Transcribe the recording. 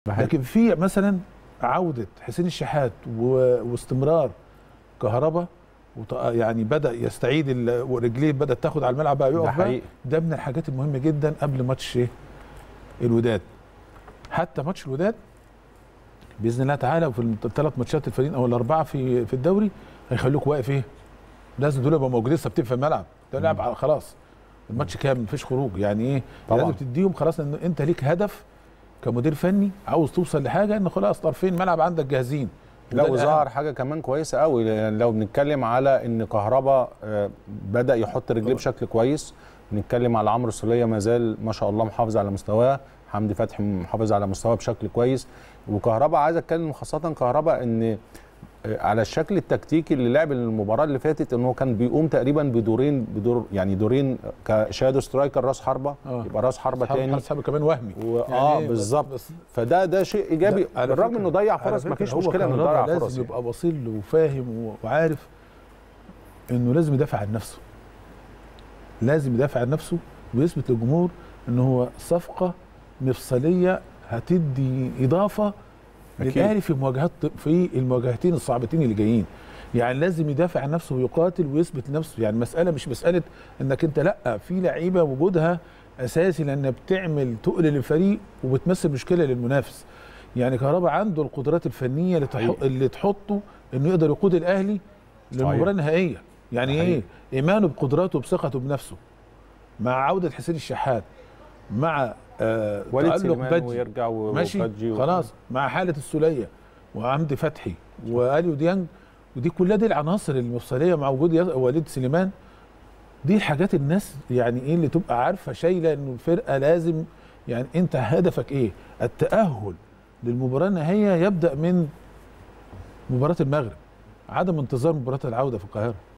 لكن في مثلا عوده حسين الشحات و- واستمرار كهربا وط- يعني بدا يستعيد ال- ورجليه بدات تاخد على الملعب بقى ده يقف بقى حقيقي ده من الحاجات المهمه جدا قبل ماتش إيه؟ الوداد حتى ماتش الوداد باذن الله تعالى وفي الثلاث ماتشات الفريقين او الاربعه في في الدوري هيخلوك واقف ايه لازم دول يبقوا موجودين ثابتين في الملعب ده لعب على- خلاص الماتش كامل مفيش خروج يعني ايه طبعاً. لازم تديهم خلاص ان انت ليك هدف كمدير فني عاوز توصل لحاجه ان خلاص طرفين الملعب عندك جاهزين لا وده وظهر الأهم. حاجه كمان كويسه قوي يعني لو بنتكلم على ان كهربا آه، بدا يحط رجليه بشكل كويس بنتكلم على عمرو السوليه ما زال ما شاء الله محافظ على مستواه حمدي فتحي محافظ على مستواه بشكل كويس وكهربا عايز اتكلم خاصه كهربا ان آه، على الشكل التكتيكي اللي لعب المباراه اللي فاتت ان هو كان بيقوم تقريبا بدورين بدور يعني دورين كشادو سترايكر راس حربه آه. يبقى راس حربه حرب- تاني حرب كمان وهمي و... يعني اه إيه؟ بالظبط بس- فده ده شيء ايجابي لا، على بالرغم فكرة- انه ضيع على فرص ما فكرة فيش هو مشكله انه كهربا ضيع لازم فرص يعني. يبقى بصير له وفاهم و- وعارف انه لازم يدافع عن نفسه لازم يدافع عن نفسه ويثبت للجمهور ان هو صفقه مفصليه هتدي اضافه أكيد. للاهلي في مواجهات في المواجهتين الصعبتين اللي جايين يعني لازم يدافع عن نفسه ويقاتل ويثبت لنفسه يعني مساله مش مساله انك انت لا في لعيبه وجودها اساسي لان بتعمل تقل للفريق وبتمثل مشكله للمنافس يعني كهربا عنده القدرات الفنيه اللي, تح... حقيقي. اللي تحطه انه يقدر يقود الاهلي للمباراه صحيح. النهائيه يعني حقيقي. ايه ايمانه بقدراته وبثقته بنفسه مع عوده حسين الشحات مع آه وليد تألق سليمان بادجي ويرجع و- ماشي وبادجي و- خلاص مع حاله السوليه وعمدي فتحي واليو ديانج ودي كلها دي العناصر المفصليه مع وجود يا- وليد سليمان دي الحاجات الناس يعني ايه اللي تبقى عارفه شايله انه الفرقه لازم يعني انت هدفك ايه؟ التاهل للمباراه النهائيه يبدا من مباراه المغرب عدم انتظار مباراه العوده في القاهره